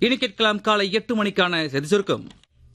இனி கேட்கலாம் காலை எட்டு மணிக்கான செய்தி சுருக்கம்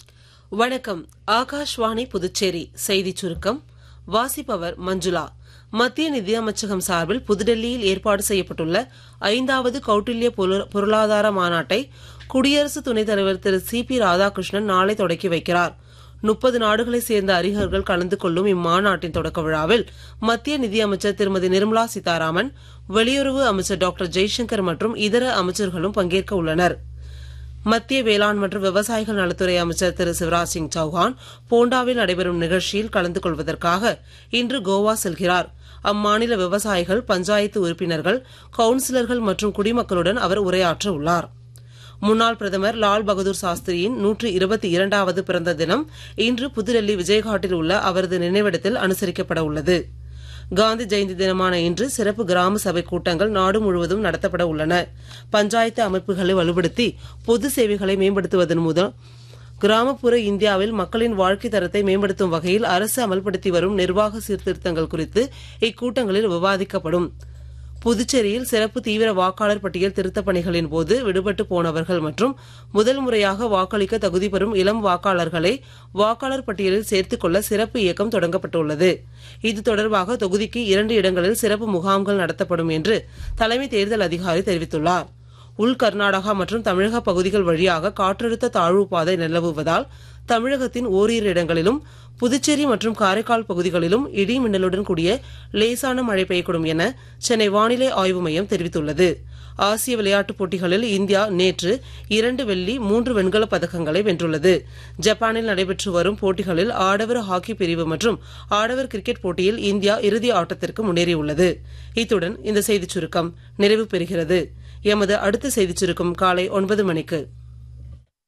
வணக்கம் ஆகாஷ்வாணி புதுச்சேரி செய்திச் சுருக்கம் வாசிப்பவர் மஞ்சுளா மத்திய நிதியமைச்சகம் சார்பில் புதுடெல்லியில் ஏற்பாடு செய்யப்பட்டுள்ள ஐந்தாவது கௌட்டில்ய பொரு- பொருளாதார மாநாட்டை குடியரசு துணைத் தலைவர் திரு சி பி ராதாகிருஷ்ணன் நாளை தொடக்கி வைக்கிறார் முப்பது நாடுகளைச் சேர்ந்த அறிஞர்கள் கலந்து கொள்ளும் இம்மாநாட்டின் தொடக்க விழாவில் மத்திய நிதியமைச்சர் திருமதி நிர்மலா சீதாராமன் வெளியுறவு அமைச்சர் டாக்டர் ஜெய்சங்கர் மற்றும் இதர அமைச்சர்களும் பங்கேற்க உள்ளனர் மத்திய வேளாண் மற்றும் விவசாயிகள் நலத்துறை அமைச்சர் திரு சிவராஜ் சிங் சௌஹான் போண்டாவில் நடைபெறும் நிகழ்ச்சியில் கலந்து கொள்வதற்காக இன்று கோவா செல்கிறார் அம்மாநில விவசாயிகள் பஞ்சாயத்து உறுப்பினர்கள் கவுன்சிலர்கள் மற்றும் குடிமக்களுடன் அவர் உரையாற்ற உள்ளார் முன்னாள் பிரதமர் லால் பகதூர் சாஸ்திரியின் நூற்று இருபத்தி இரண்டாவது பிறந்த தினம் இன்று புதுடெல்லி விஜயகாட்டில் உள்ள அவரது நினைவிடத்தில் அனுசரிக்கப்பட உள்ளது காந்தி ஜெயந்தி தினமான இன்று சிறப்பு கிராம சபை கூட்டங்கள் நாடு முழுவதும் நடத்தப்பட உள்ளன பஞ்சாயத்து அமைப்புகளை வலுப்படுத்தி பொது சேவைகளை மேம்படுத்துவதன் மூலம் கிராமப்புற இந்தியாவில் மக்களின் வாழ்க்கை தரத்தை மேம்படுத்தும் வகையில் அரசு அமல்படுத்தி வரும் நிர்வாக சீர்திருத்தங்கள் குறித்து இக்கூட்டங்களில் விவாதிக்கப்படும் புதுச்சேரியில் சிறப்பு தீவிர வாக்காளர் பட்டியல் திருத்தப் பணிகளின் போது விடுபட்டு போனவர்கள் மற்றும் முதல் முறையாக வாக்களிக்க தகுதி பெறும் இளம் வாக்காளர்களை வாக்காளர் பட்டியலில் சேர்த்துக் கொள்ள சிறப்பு இயக்கம் தொடங்கப்பட்டுள்ளது இது தொடர்பாக தொகுதிக்கு இரண்டு இடங்களில் சிறப்பு முகாம்கள் நடத்தப்படும் என்று தலைமை தேர்தல் அதிகாரி தெரிவித்துள்ளார் உள் கர்நாடகா மற்றும் தமிழக பகுதிகள் வழியாக காற்றழுத்த தாழ்வு பாதை நிலவுவதால் தமிழகத்தின் ஓரிரு இடங்களிலும் புதுச்சேரி மற்றும் காரைக்கால் பகுதிகளிலும் இடி மின்னலுடன் கூடிய லேசான மழை பெய்யக்கூடும் என சென்னை வானிலை ஆய்வு மையம் தெரிவித்துள்ளது ஆசிய விளையாட்டுப் போட்டிகளில் இந்தியா நேற்று இரண்டு வெள்ளி மூன்று வெண்கலப் பதக்கங்களை வென்றுள்ளது ஜப்பானில் நடைபெற்று வரும் போட்டிகளில் ஆடவர் ஹாக்கி பிரிவு மற்றும் ஆடவர் கிரிக்கெட் போட்டியில் இந்தியா இறுதி ஆட்டத்திற்கு முன்னேறியுள்ளது இத்துடன் இந்த செய்திச் சுருக்கம் நிறைவு பெறுகிறது எமது அடுத்த செய்திச் சுருக்கம் காலை ஒன்பது மணிக்கு